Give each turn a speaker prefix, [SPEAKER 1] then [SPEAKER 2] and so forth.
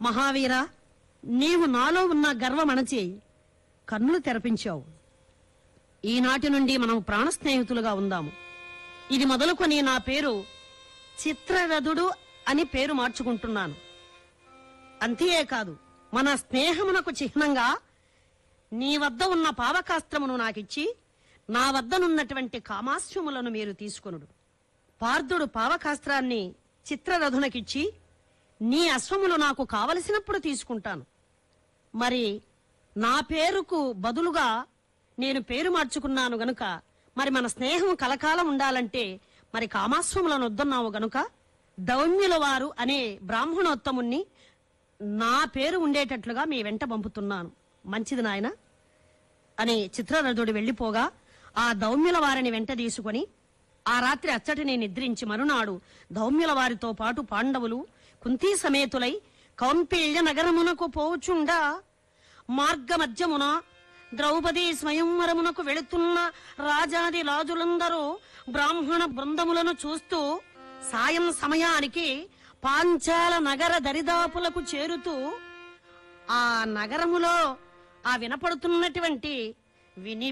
[SPEAKER 1] మహావీర నీవు నాలో ఉన్న గర్వం అణచి కన్నులు తెరపించావు ఈనాటి నుండి మనం ప్రాణ స్నేహితులుగా ఉందాము ఇది మొదలుకొని నా పేరు చిత్రరథుడు అని పేరు మార్చుకుంటున్నాను అంతేకాదు మన స్నేహమునకు చిహ్నంగా నీ వద్ద ఉన్న పావకాస్త్రమును నాకిచ్చి నా వద్దనున్నటువంటి కామాశ్వములను మీరు తీసుకొనుడు పార్థుడు పావకాస్త్రాన్ని చిత్రరథునకిచ్చి నీ అశ్వములు నాకు కావలసినప్పుడు తీసుకుంటాను మరి నా పేరుకు బదులుగా నేను పేరు మార్చుకున్నాను గనుక మరి మన స్నేహం కలకాలం ఉండాలంటే మరి కామాశ్వములను వద్దన్నావు గనుక దౌమ్యుల వారు అనే బ్రాహ్మణోత్తముణ్ణి నా పేరు ఉండేటట్లుగా మీ వెంట పంపుతున్నాను మంచిది నాయన అని చిత్రరథుడు వెళ్లిపోగా ఆ దౌమ్యుల వారిని వెంట తీసుకొని ఆ రాత్రి అచ్చటిని నిద్రించి మరునాడు దౌమ్యుల వారితో పాటు పాండవులు కుంతీ సమేతులై కౌంపిల్య నగరమునకు పోవుచుండా మార్గమధ్యమున ద్రౌపది స్వయంవరమునకు వెళుతున్న రాజాది రాజులందరూ బ్రాహ్మణ బృందములను చూస్తూ సాయం సమయానికి పాంచాల నగర దరిదాపులకు చేరుతూ ఆ నగరములో ఆ వినపడుతున్నటువంటి విని